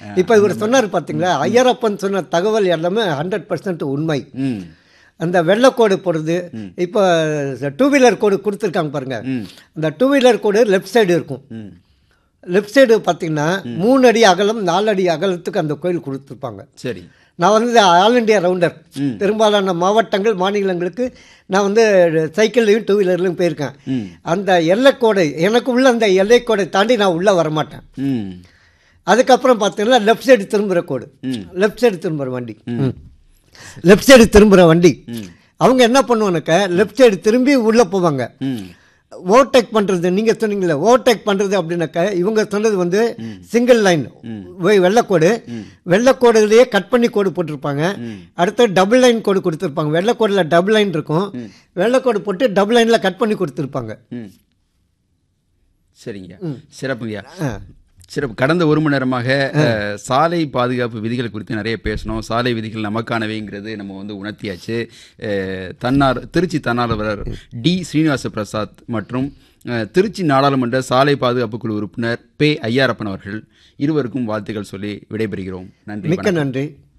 இப்போ இவர் சொன்னார் பார்த்தீங்களா ஐயரப்பன் சொன்ன தகவல் எல்லாமே ஹண்ட்ரட் பர்சன்ட் உண்மை ம் அந்த வெள்ளைக்கோடு போடுறது இப்போ டூ வீலர் கோடு கொடுத்துருக்காங்க பாருங்க அந்த டூ வீலர் கோடு லெஃப்ட் சைடு இருக்கும் ம் லெஃப்ட் சைடு பார்த்தீங்கன்னா மூணு அடி அகலம் நாலு அடி அகலத்துக்கு அந்த கோயில் கொடுத்துருப்பாங்க சரி நான் வந்து ஆல் இண்டியா ரவுண்டர் பெரும்பாலான மாவட்டங்கள் மாநிலங்களுக்கு நான் வந்து சைக்கிள்லையும் டூ வீலர்லையும் போயிருக்கேன் ம் அந்த எல்லைக்கோடை எனக்கு உள்ள அந்த எல்லைக்கோடை தாண்டி நான் உள்ளே வரமாட்டேன் ம் அதுக்கப்புறம் பார்த்தீங்கன்னா லெஃப்ட் சைடு திரும்புகிற கோடு லெஃப்ட் சைடு திரும்புகிற வண்டி லெஃப்ட் சைடு திரும்புகிற வண்டி அவங்க என்ன பண்ணுவானுக்க லெஃப்ட் சைடு திரும்பி உள்ளே போவாங்க ம் ஓவர்டேக் பண்ணுறது நீங்கள் சொன்னீங்களே ஓவர்டேக் பண்ணுறது அப்படின்னாக்க இவங்க சொன்னது வந்து சிங்கிள் லைன் வெள்ளைக்கோடு வெள்ளைக்கோடுலேயே கட் பண்ணி கோடு போட்டிருப்பாங்க அடுத்து டபுள் லைன் கோடு கொடுத்துருப்பாங்க வெள்ளைக்கோடில் டபுள் லைன் இருக்கும் வெள்ளைக்கோடு போட்டு டபுள் லைனில் கட் பண்ணி கொடுத்துருப்பாங்க ம் சரிங்க சிறப்புங்கய்யா ஆ. சிறப்பு கடந்த ஒரு மணி நேரமாக அஹ், சாலை பாதுகாப்பு விதிகள் குறித்து நிறைய பேசணும் சாலை விதிகள் நமக்கானவைங்கிறது நம்ம வந்து உணர்த்தியாச்சு அஹ், தன்னார் திருச்சி தன்னார்வலர் டி ஸ்ரீனிவாச பிரசாத் மற்றும் அஹ், திருச்சி நாடாளுமன்ற சாலை பாதுகாப்பு குழு உறுப்பினர் பே ஐயாரப்பன் அவர்கள் இருவருக்கும் வாழ்த்துக்கள் சொல்லி விடைபெறுகிறோம் நன்றி மிக்க நன்றி